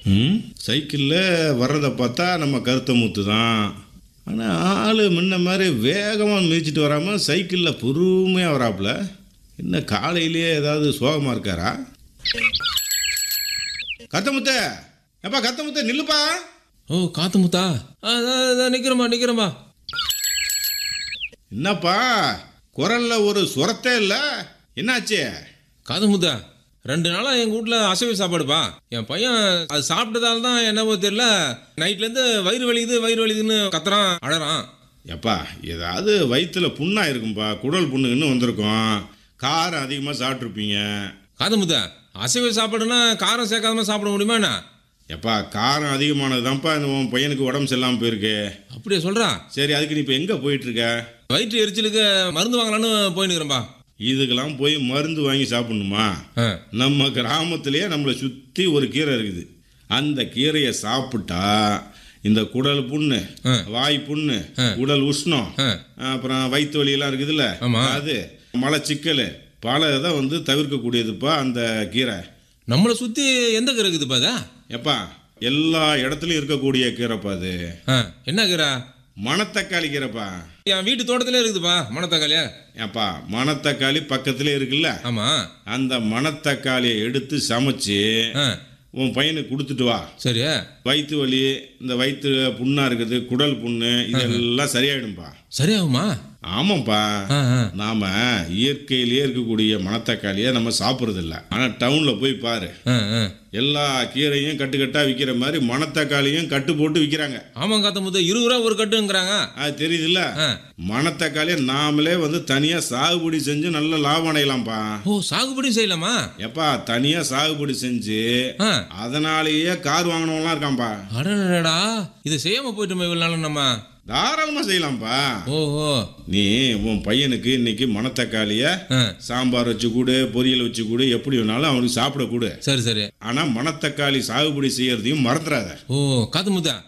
ம் சைக்கிளில் வர்றதை பார்த்தா நம்ம கருத்த மூத்து தான் ஆனால் ஆள் முன்ன மாதிரி வேகமாக மிதிச்சிட்டு வராமல் சைக்கிளில் பொறுமையாக வராப்புல என்ன காலையிலேயே ஏதாவது சோகமாக இருக்காரா கத்தமுத்த எப்பா கத்தமுத்த நில்லுப்பா ஓ காத்து முத்தா ஆ, இதோ, இதோ நிக்கிறேன்பா நிக்கிறேன்பா என்னப்பா குரல்ல ஒரு சுரத்தே இல்லை என்னாச்சு காது முத்தா ரெண்டு நாளா எங்க வீட்ல அசைவ சாப்பாடுப்பா என் பையன் அது சாப்பிட்டதால தான் என்னவோ தெரியல நைட்ல இருந்து வயிறு வலிக்குது வயிறு வலிக்குதுன்னு கத்துறான் அழறான் எப்பா ஏதாவது வயிற்றுல புண்ணாக இருக்கும்பா குடல் புண்ணுன்னு வந்திருக்கும் காரம் அதிகமாக சாப்பிட்ருப்பீங்க காது முத்தா அசைவ சாப்பாடுனா காரம் சேர்க்காம சாப்பிட முடியுமா என்ன எப்பா காரம் அதிகமானது தான்ப்பா இந்த உன் பையனுக்கு உடம்பு சரியில்லாமல் போயிருக்கு அப்படியே சொல்றான் சரி அதுக்கு நீ இப்போ எங்கே போயிட்டுருக்க வயிற்று எரிச்சலுக்கு மருந்து வாங்கலான்னு போயினுக்கிறேன்பா இதுக்கெல்லாம் போய் மருந்து வாங்கி சாப்பிடணுமா ஆ நம்ம கிராமத்திலேயே நம்மளை சுற்றி ஒரு கீரை இருக்குது அந்த கீரையை சாப்பிட்டா இந்த குடல் புண்ணு ஆ. வாய் புண்ணு ஆ. உடல் உஷ்ணம் ஆ அப்புறம் வயிற்று வலியெல்லாம் இருக்குதுல்ல ஆமா. அது மலச்சிக்கல் பல இதை வந்து தவிர்க்கக்கூடியதுப்பா அந்த கீரை நம்மளை சுத்தி எந்த கீரை இருக்குதுப்பா அதா எப்பா எல்லா இடத்துலையும் இருக்கக்கூடிய கீரைப்பா அது ஆ என்ன கீரை மணத்தக்காளி கீரைப்பா என் வீட்டு தோட்டத்திலே இருக்குதுப்பா மணத்தக்காளியா ஏப்பா மணத்தக்காளி பக்கத்துல இருக்குல்ல ஆமா அந்த மணத்தக்காளியை எடுத்து சமைச்சு ஆ உன் பையனுக்கு கொடுத்துட்டு வா சரி வயிற்று வலி இந்த வயிற்று புண்ணா இருக்குது குடல் புண்ணு இதெல்லாம் சரியாயிடும்பா சரியாகுமா ஆமாப்பா ஆ ஆ நாம இயற்கையிலேயே இருக்கக்கூடிய மணத்தக்காளியை நம்ம சாப்பிட்றது இல்ல ஆனா டவுன்ல போய் பாரு ஆ ஆ எல்லா கீரையும் கட்டு கட்டா விற்கிற மாதிரி மணத்தக்காளியும் கட்டு போட்டு விற்கிறாங்க ஆமாம் காத்த முத்த இருபது ரூபா ஒரு கட்டுங்கிறாங்க அது தெரியுதுல்ல ஆ மணத்தக்காளியை நாமளே வந்து தனியா சாகுபடி செஞ்சு நல்ல லாபம் அடையலாம்ப்பா ஓ சாகுபடி செய்யலாமா எப்பா தனியா சாகுபடி செஞ்சு ஆ அதனாலேயே கார் வாங்கினவங்களாம் இருக்கான்ப்பா அடடடா இதை செய்யாம போயிட்டோமே இவ்வளவு நாளும் நம்ம தாராளமா செய்யலாம்ப்பா ஓஹோ நீ உன் பையனுக்கு இன்னைக்கு மணத்தக்காளிய ஆ சாம்பார் வச்சு கொடு பொரியல் வச்சு கொடு எப்படி வேணாலும் அவனுக்கு சாப்பிட கொடு சரி சரி ஆனா மணத்தக்காளி சாகுபடி செய்யறதையும் மறந்துடாத ஓ காத்து முத்தா